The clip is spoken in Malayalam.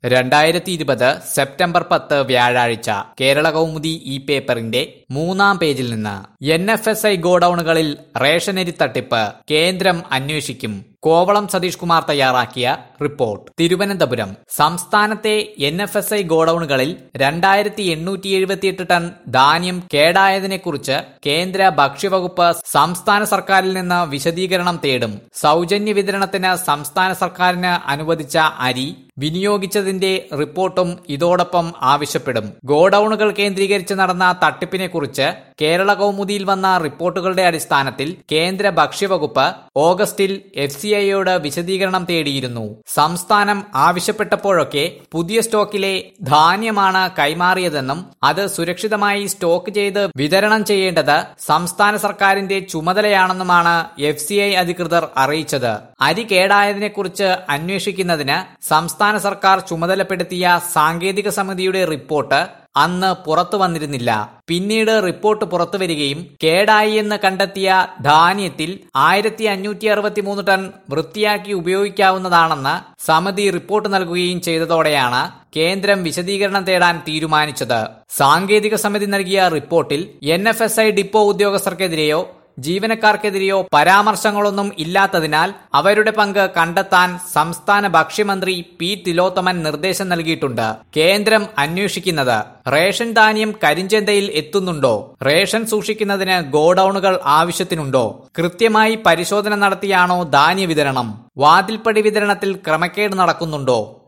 രണ്ടായിരത്തി ഇരുപത് സെപ്റ്റംബർ പത്ത് വ്യാഴാഴ്ച കേരള കൗമുദി ഈ പേപ്പറിന്റെ മൂന്നാം പേജിൽ നിന്ന് എൻ എഫ് എസ് ഐ ഗോഡൌണുകളിൽ റേഷനരി തട്ടിപ്പ് കേന്ദ്രം അന്വേഷിക്കും കോവളം സതീഷ് കുമാർ തയ്യാറാക്കിയ റിപ്പോർട്ട് തിരുവനന്തപുരം സംസ്ഥാനത്തെ എൻ എഫ് എസ് ഐ ഗോഡൌണുകളിൽ രണ്ടായിരത്തി എണ്ണൂറ്റി എഴുപത്തിയെട്ട് ടൺ ധാന്യം കേടായതിനെക്കുറിച്ച് കേന്ദ്ര ഭക്ഷ്യവകുപ്പ് സംസ്ഥാന സർക്കാരിൽ നിന്ന് വിശദീകരണം തേടും സൗജന്യ വിതരണത്തിന് സംസ്ഥാന സർക്കാരിന് അനുവദിച്ച അരി വിനിയോഗിച്ചതിന്റെ റിപ്പോർട്ടും ഇതോടൊപ്പം ആവശ്യപ്പെടും ഗോഡൌണുകൾ കേന്ദ്രീകരിച്ച് നടന്ന തട്ടിപ്പിനെക്കുറിച്ച് കേരള കൗമുദിയിൽ വന്ന റിപ്പോർട്ടുകളുടെ അടിസ്ഥാനത്തിൽ കേന്ദ്ര ഭക്ഷ്യവകുപ്പ് ഓഗസ്റ്റിൽ എഫ് സി ഐയോട് വിശദീകരണം തേടിയിരുന്നു സംസ്ഥാനം ആവശ്യപ്പെട്ടപ്പോഴൊക്കെ പുതിയ സ്റ്റോക്കിലെ ധാന്യമാണ് കൈമാറിയതെന്നും അത് സുരക്ഷിതമായി സ്റ്റോക്ക് ചെയ്ത് വിതരണം ചെയ്യേണ്ടത് സംസ്ഥാന സർക്കാരിന്റെ ചുമതലയാണെന്നുമാണ് എഫ് സി ഐ അധികൃതർ അറിയിച്ചത് അരി കേടായതിനെക്കുറിച്ച് അന്വേഷിക്കുന്നതിന് സംസ്ഥാന സർക്കാർ ചുമതലപ്പെടുത്തിയ സാങ്കേതിക സമിതിയുടെ റിപ്പോർട്ട് അന്ന് പുറത്തു വന്നിരുന്നില്ല പിന്നീട് റിപ്പോർട്ട് പുറത്തുവരികയും കേടായി എന്ന് കണ്ടെത്തിയ ധാന്യത്തിൽ ആയിരത്തി അഞ്ഞൂറ്റി അറുപത്തിമൂന്ന് ടൺ വൃത്തിയാക്കി ഉപയോഗിക്കാവുന്നതാണെന്ന് സമിതി റിപ്പോർട്ട് നൽകുകയും ചെയ്തതോടെയാണ് കേന്ദ്രം വിശദീകരണം തേടാൻ തീരുമാനിച്ചത് സാങ്കേതിക സമിതി നൽകിയ റിപ്പോർട്ടിൽ N F S I depot ഉദ്യോഗസ്ഥർക്കെതിരെയോ ജീവനക്കാർക്കെതിരെയോ പരാമർശങ്ങളൊന്നും ഇല്ലാത്തതിനാൽ അവരുടെ പങ്ക് കണ്ടെത്താൻ സംസ്ഥാന ഭക്ഷ്യമന്ത്രി പി തിലോത്തമൻ നിർദ്ദേശം നൽകിയിട്ടുണ്ട് കേന്ദ്രം അന്വേഷിക്കുന്നത് റേഷൻ ധാന്യം കരിഞ്ചന്തയിൽ എത്തുന്നുണ്ടോ റേഷൻ സൂക്ഷിക്കുന്നതിന് ഗോഡൌണുകൾ ആവശ്യത്തിനുണ്ടോ കൃത്യമായി പരിശോധന നടത്തിയാണോ ധാന്യ വിതരണം വാതിൽപ്പടി വിതരണത്തിൽ ക്രമക്കേട് നടക്കുന്നുണ്ടോ